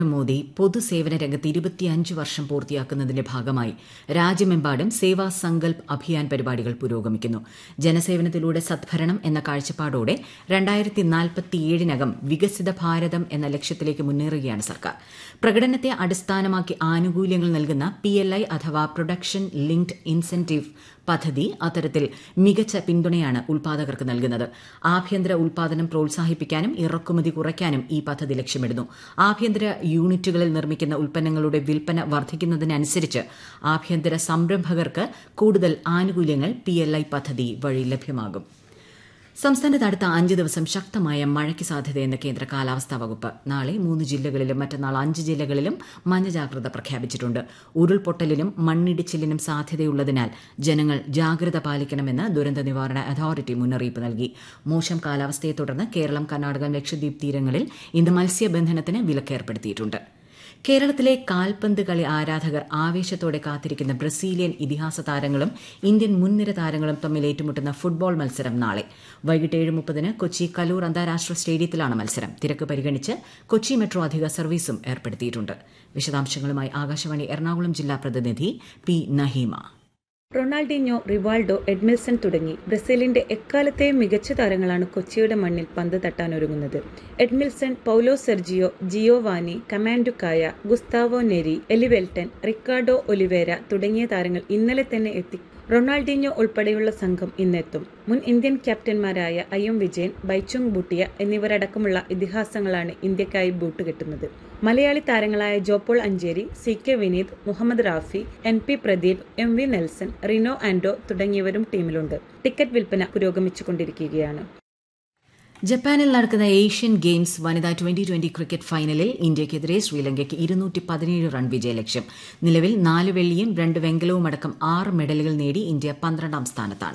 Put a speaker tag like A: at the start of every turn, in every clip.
A: മോദി പൊതുസേവന രംഗത്ത് ഇരുപത്തിയഞ്ച് വർഷം പൂർത്തിയാക്കുന്നതിന്റെ ഭാഗമായി രാജ്യമെമ്പാടും സേവാ സങ്കൽപ് അഭിയാൻ പരിപാടികൾ പുരോഗമിക്കുന്നു ജനസേവനത്തിലൂടെ സദ്ഭരണം എന്ന കാഴ്ചപ്പാടോടെ രണ്ടായിരത്തി നാൽപ്പത്തിയേഴിനകം വികസിത ഭാരതം എന്ന ലക്ഷ്യത്തിലേക്ക് മുന്നേറുകയാണ് സർക്കാർ പ്രകടനത്തെ അടിസ്ഥാനമാക്കി ആനുകൂല്യങ്ങൾ നൽകുന്ന പിഎൽഐ അഥവാ പ്രൊഡക്ഷൻ ലിങ്ക്ഡ് ഇൻസെന്റീവ് പദ്ധതി അത്തരത്തിൽ മികച്ച പിന്തുണയാണ് ഉൽപാദകർക്ക് നൽകുന്നത് ആഭ്യന്തര ഉൽപാദനം പ്രോത്സാഹിപ്പിക്കാനും ഇറക്കുമതി കുറയ്ക്കാനും ഈ പദ്ധതി ലക്ഷ്യമിടുന്നു ആഭ്യന്തര യൂണിറ്റുകളിൽ നിർമ്മിക്കുന്ന ഉൽപ്പന്നങ്ങളുടെ വിൽപ്പന വർദ്ധിക്കുന്നതിനനുസരിച്ച് ആഭ്യന്തര സംരംഭകർക്ക് കൂടുതൽ ആനുകൂല്യങ്ങൾ പിഎൽഐ പദ്ധതി വഴി ലഭ്യമാകും സംസ്ഥാനത്ത് അടുത്ത അഞ്ച് ദിവസം ശക്തമായ മഴയ്ക്ക് സാധ്യതയെന്ന് കേന്ദ്ര കാലാവസ്ഥാ വകുപ്പ് നാളെ മൂന്ന് ജില്ലകളിലും മറ്റന്നാൾ അഞ്ച് ജില്ലകളിലും മഞ്ഞ ജാഗ്രത പ്രഖ്യാപിച്ചിട്ടുണ്ട് ഉരുൾപൊട്ടലിനും മണ്ണിടിച്ചിലിനും സാധ്യതയുള്ളതിനാൽ ജനങ്ങൾ ജാഗ്രത പാലിക്കണമെന്ന് ദുരന്ത നിവാരണ അതോറിറ്റി മുന്നറിയിപ്പ് നൽകി മോശം കാലാവസ്ഥയെ തുടർന്ന് കേരളം കർണാടക ലക്ഷദ്വീപ് തീരങ്ങളിൽ ഇന്ന് മത്സ്യബന്ധനത്തിന് വിലക്കേർപ്പെടുത്തിയിട്ടുണ്ട് കേരളത്തിലെ കാൽപന്ത് കളി ആരാധകർ ആവേശത്തോടെ കാത്തിരിക്കുന്ന ബ്രസീലിയൻ ഇതിഹാസ താരങ്ങളും ഇന്ത്യൻ മുൻനിര താരങ്ങളും തമ്മിൽ ഏറ്റുമുട്ടുന്ന ഫുട്ബോൾ മത്സരം നാളെ വൈകിട്ട് ഏഴ് മുപ്പതിന് കൊച്ചി കലൂർ അന്താരാഷ്ട്ര സ്റ്റേഡിയത്തിലാണ് മത്സരം തിരക്ക് പരിഗണിച്ച് കൊച്ചി മെട്രോ അധിക സർവീസും ഏർപ്പെടുത്തിയിട്ടുണ്ട് വിശദാംശങ്ങളുമായി ആകാശവാണി എറണാകുളം ജില്ലാ പ്രതിനിധി P Naheema
B: Ronaldinho Rivaldo Edmilson തുടങ്ങി ബ്രസീലിന്റെ എക്കാലത്തെയും മികച്ച താരങ്ങളാണ് കൊച്ചിയുടെ മണ്ണിൽ പന്ത് തട്ടാനൊരുങ്ങുന്നത് എഡ്മിൽസൺ പൗലോ സെർജിയോ ജിയോവാനി കമാൻഡുക്കായ Gustavo Neri Elivelton Ricardo Oliveira തുടങ്ങിയ താരങ്ങൾ ഇന്നലെ തന്നെ എത്തി റൊണാൾഡിനോ ഉൾപ്പെടെയുള്ള സംഘം ഇന്നെത്തും മുൻ ഇന്ത്യൻ ക്യാപ്റ്റന്മാരായ ഐ എം വിജയൻ ബൈച്ചുങ് ബൂട്ടിയ എന്നിവരടക്കമുള്ള ഇതിഹാസങ്ങളാണ് ഇന്ത്യക്കായി ബൂട്ട് കെട്ടുന്നത് മലയാളി താരങ്ങളായ Jo Paul Ancheri C K Vineeth Muhammad Rafi N P Pradeep M V Nelson Rino Anto തുടങ്ങിയവരും ടീമിലുണ്ട് ടിക്കറ്റ് വിൽപ്പന പുരോഗമിച്ചുകൊണ്ടിരിക്കുകയാണ്
A: ജപ്പാനിൽ നടക്കുന്ന ഏഷ്യൻ ഗെയിംസ് വനിതാ ട്വന്റി ട്വന്റി ക്രിക്കറ്റ് ഫൈനലിൽ ഇന്ത്യയ്ക്കെതിരെ ശ്രീലങ്കയ്ക്ക് ഇരുന്നൂറ്റി പതിനേഴ് റൺ വിജയലക്ഷ്യം നിലവിൽ നാല് വെള്ളിയും രണ്ട് വെങ്കലവും അടക്കം ആറ് മെഡലുകൾ നേടി ഇന്ത്യ പന്ത്രണ്ടാം സ്ഥാനത്താണ്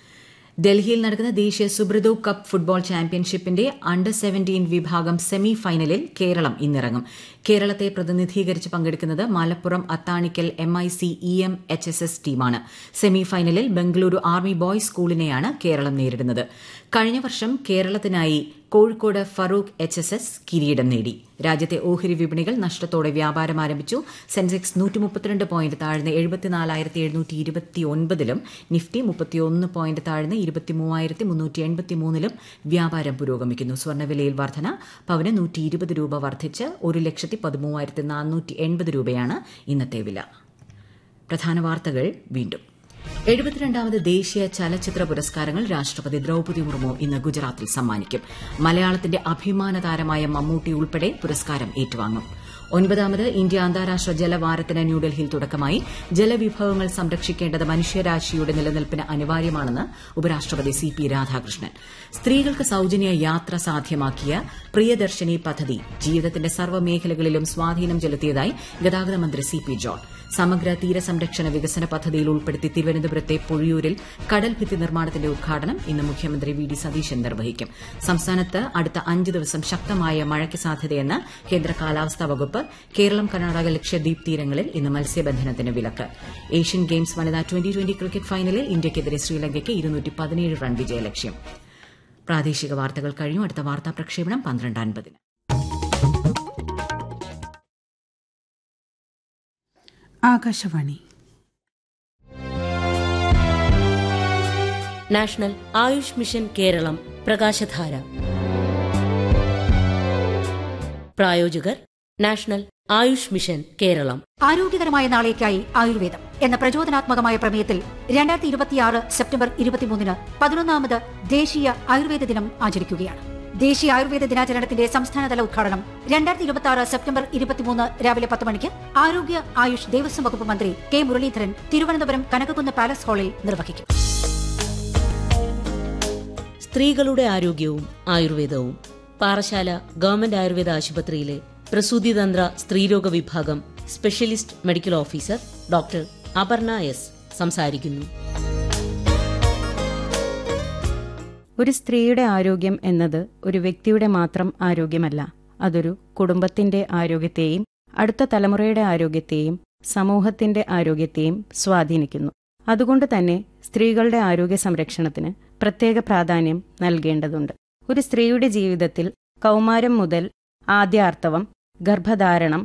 A: ഡൽഹിയിൽ നടക്കുന്ന ദേശീയ സുബ്രതോ കപ്പ് ഫുട്ബോൾ ചാമ്പ്യൻഷിപ്പിന്റെ അണ്ടർ സെവന്റീൻ വിഭാഗം സെമി ഫൈനലിൽ കേരളം ഇന്നിറങ്ങും കേരളത്തെ പ്രതിനിധീകരിച്ച് പങ്കെടുക്കുന്നത് Malappuram Athanikkal M I C E M H S S ടീമാണ് സെമി ഫൈനലിൽ ബംഗളൂരു ആർമി ബോയ്സ് സ്കൂളിനെയാണ് കേരളം നേരിടുന്നത് കഴിഞ്ഞ വർഷം കേരളത്തിനായി Kozhikode Farook H S S കിരീടം നേടി രാജ്യത്തെ ഓഹരി വിപണികൾ നഷ്ടത്തോടെ വ്യാപാരം ആരംഭിച്ചു സെൻസെക്സ് നൂറ്റി മുപ്പത്തിരണ്ട് പോയിന്റ് താഴ്ന്ന് എഴുപത്തിനാലായിരത്തി എഴുന്നൂറ്റി ഇരുപത്തി ഒൻപതിലും നിഫ്റ്റി മുപ്പത്തിയൊന്ന് പോയിന്റ് താഴ്ന്ന് ഇരുപത്തിമൂവായിരത്തി മുന്നൂറ്റി എൺപത്തിമൂന്നിലും വ്യാപാരം പുരോഗമിക്കുന്നു സ്വർണ്ണവിലയിൽ വർധന പവന് നൂറ്റി ഇരുപത് രൂപ വർദ്ധിച്ച് ഒരു ലക്ഷത്തി പതിമൂവായിരത്തി നാനൂറ്റി എൺപത് രൂപയാണ് ഇന്നത്തെ വില പ്രധാന വാർത്തകൾ വീണ്ടും എഴുപത്തിരണ്ടാമത് ദേശീയ ചലച്ചിത്ര പുരസ്കാരങ്ങൾ രാഷ്ട്രപതി ദ്രൌപതി മുർമു ഇന്ന് ഗുജറാത്തിൽ സമ്മാനിക്കും മലയാളത്തിന്റെ അഭിമാന താരമായ മമ്മൂട്ടി ഉൾപ്പെടെ പുരസ്കാരം ഏറ്റുവാങ്ങും ഒൻപതാമത് ഇന്ത്യ അന്താരാഷ്ട്ര ജലവാരത്തിന് ന്യൂഡൽഹിയിൽ തുടക്കമായി ജലവിഭവങ്ങൾ സംരക്ഷിക്കേണ്ടത് മനുഷ്യരാശിയുടെ നിലനിൽപ്പിന് അനിവാര്യമാണെന്ന് ഉപരാഷ്ട്രപതി സി പി രാധാകൃഷ്ണൻ സ്ത്രീകൾക്ക് സൌജന്യ യാത്ര സാധ്യമാക്കിയ പ്രിയദർശിനി പദ്ധതി ജീവിതത്തിന്റെ സർവ്വമേഖലകളിലും സ്വാധീനം ചെലുത്തിയതായി ഗതാഗത മന്ത്രി സി പി ജോൺ സമഗ്ര തീരസംരക്ഷണ വികസന പദ്ധതിയിൽ ഉൾപ്പെടുത്തി തിരുവനന്തപുരത്തെ പൊഴിയൂരിൽ കടൽ ഭിത്തി നിർമ്മാണത്തിന്റെ ഉദ്ഘാടനം ഇന്ന് മുഖ്യമന്ത്രി വി ഡി സതീശൻ നിർവഹിക്കും സംസ്ഥാനത്ത് അടുത്ത അഞ്ച് ദിവസം ശക്തമായ മഴയ്ക്ക് സാധ്യതയെന്ന് കേന്ദ്ര കാലാവസ്ഥാ വകുപ്പ് കേരളം കർണാടക ലക്ഷദ്വീപ് തീരങ്ങളിൽ ഇന്ന് മത്സ്യബന്ധനത്തിന് വിലക്ക് ഏഷ്യൻ ഗെയിംസ് വനിതാ ട്വന്റി ട്വന്റി ക്രിക്കറ്റ് ഫൈനലിൽ ഇന്ത്യയ്ക്കെതിരെ ശ്രീലങ്കയ്ക്ക് ഇരുന്നൂറ്റി പതിനേഴ് റൺ വിജയലക്ഷ്യം പ്രാദേശിക വാർത്തകൾ കഴിഞ്ഞു അടുത്ത വാർത്താ പ്രക്ഷേപണം പന്ത്രണ്ട് അൻപതിന്
C: ആകാശവാണി
D: നാഷണൽ ആയുഷ് മിഷൻ കേരളം പ്രകാശധാര പ്രായോജകർ നാഷണൽ ആയുഷ് മിഷൻ കേരളം
E: ആരോഗ്യകരമായ നാളേക്കായി ആയുർവേദം എന്ന പ്രചോദനാത്മകമായ പ്രമേയത്തിൽ രണ്ടായിരത്തി ഇരുപത്തിയാറ് സെപ്റ്റംബർ ഇരുപത്തിമൂന്നിന് പതിനൊന്നാമത് ദേശീയ ആയുർവേദ ദിനം ആചരിക്കുകയാണ് ദേശീയ ആയുർവേദ ദിനാചരണത്തിന്റെ സംസ്ഥാനതല ഉദ്ഘാടനം രണ്ടായിരത്തി ഇരുപത്തി ആറ് സെപ്റ്റംബർ ഇരുപത്തിമൂന്ന് രാവിലെ പത്ത് മണിക്ക് ആരോഗ്യ ആയുഷ് ദേവസ്വം വകുപ്പ് മന്ത്രി കെ മുരളീധരൻ തിരുവനന്തപുരം കനകക്കുന്ന് പാലസ് ഹാളിൽ നിർവഹിക്കും
D: സ്ത്രീകളുടെ ആരോഗ്യവും ആയുർവേദവും പാറശാല ഗവൺമെന്റ് ആയുർവേദ ആശുപത്രിയിലെ പ്രസൂതിതന്ത്ര സ്ത്രീരോഗ വിഭാഗം specialist medical officer doctor Aparna S സംസാരിക്കുന്നു
F: ഒരു സ്ത്രീയുടെ ആരോഗ്യം എന്നത് ഒരു വ്യക്തിയുടെ മാത്രം ആരോഗ്യമല്ല അതൊരു കുടുംബത്തിന്റെ ആരോഗ്യത്തെയും അടുത്ത തലമുറയുടെ ആരോഗ്യത്തെയും സമൂഹത്തിന്റെ ആരോഗ്യത്തെയും സ്വാധീനിക്കുന്നു അതുകൊണ്ട് തന്നെ സ്ത്രീകളുടെ ആരോഗ്യ സംരക്ഷണത്തിന് പ്രത്യേക പ്രാധാന്യം നൽകേണ്ടതുണ്ട് ഒരു സ്ത്രീയുടെ ജീവിതത്തിൽ കൗമാരം മുതൽ ആദ്യ ആർത്തവം ഗർഭധാരണം